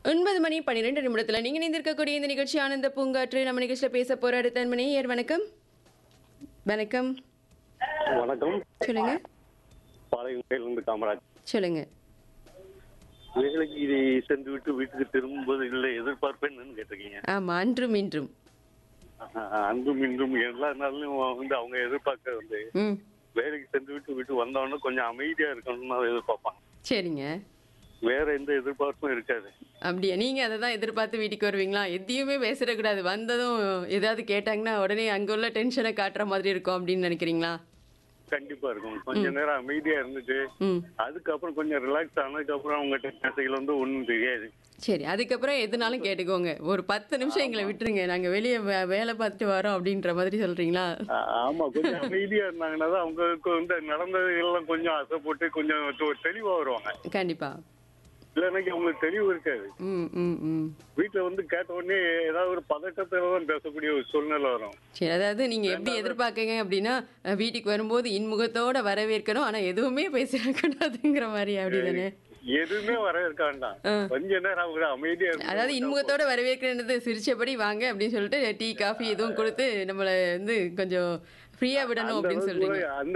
ஒன்பது மணி பன்னிரெண்டு நிமிடத்தில் நீங்கள் இணைந்திருக்கக்கூடிய இந்த நிகழ்ச்சி ஆனந்த பூங்காற்று நம்ம நிகழ்ச்சியில் பேச போகிற அடுத்த மணியர் வணக்கம் வணக்கம் வணக்கம் சொல்லுங்க பாளையங்கோயிலிருந்து காமராஜ் சொல்லுங்க வேலைக்கு இதை சென்று விட்டு வீட்டுக்கு திரும்பும்போது இல்லை எதிர்பார்ப்பேன்னு கேட்டிருக்கீங்க ஆமாம் அன்றும் இன்றும் ஆஹ் அன்றும் இன்றும் எல்லா நாளிலும் வந்து அவங்க எதிர்பார்க்க வந்து ம் வேலைக்கு சென்று விட்டு வீட்டு வந்தவொடனே கொஞ்சம் அமைதியா இருக்கணும்னு அதை எதிர்பார்ப்பாங்க சரிங்க வேற எந்த எதிர்பார்ப்பும் இருக்காது அப்படியா நீங்கள் அதை தான் எதிர்பார்த்து வீட்டுக்கு வருவீங்களா எதையுமே பேசிடக்கூடாது வந்ததும் ஏதாவது கேட்டாங்கன்னா உடனே அங்கே உள்ள டென்ஷனை காட்டுற மாதிரி இருக்கும் அப்படின்னு நினைக்கிறீங்களா கண்டிப்பா இருக்கும் கொஞ்ச நேரம் அமைதியா இருந்துட்டு ம் அதுக்கப்புறம் கொஞ்சம் ரிலாக்ஸ் ஆனதுக்கு அப்புறம் அவங்க பேசைகள் வந்து ஒண்ணும் தெரியாது சரி அதுக்கப்புறம் எதுனாலும் கேட்டுக்கோங்க ஒரு பத்து நிமிஷம் எங்களை விட்டுருங்க நாங்கள் வெளியே வேலை பார்த்துட்டு வரோம் அப்படின்ற மாதிரி சொல்கிறீங்களா ஆ- ஆமா கொஞ்சம் அமைதியா இருந்தாங்கன்னா தான் அவங்களுக்கு வந்து நடந்தது எல்லாம் கொஞ்சம் அசைப்பட்டு கொஞ்சம் தெ- தெளிவா வருவாங்க கண்டிப்பாக இல்லைன்னா அவங்களுக்கு தெளிவு இருக்காது ம் ம் ம் வீட்டுல வந்து கேட்ட உடனே ஏதாவது ஒரு பதட்டத்துல தான் பேசக்கூடிய ஒரு சூழ்நிலை வரும் சரி அதாவது நீங்கள் எப்படி எதிர்பார்க்கங்க அப்படின்னா அஹ், வீட்டுக்கு வரும்போது இன்முகத்தோட வரவேற்கணும் ஆனால் எதுவுமே பேசிடக்கூடாதுங்கிற மாதிரி அப்படி தானே எதுவுமே வர இருக்க வேண்டாம் கொஞ்ச நேரம் அவங்க அமைதியா இருந்து அதாவது இன்முகத்தோட வரவேற்கிறது சிரிச்சபடி வாங்க அப்படின்னு சொல்லிட்டு டீ காஃபி எதுவும் கொடுத்து நம்மளை வந்து கொஞ்சம் ஃப்ரீயாக விடணும் அந்த அப்படின்னு அளவுக்கு சொல்றீங்க கூட- அந்த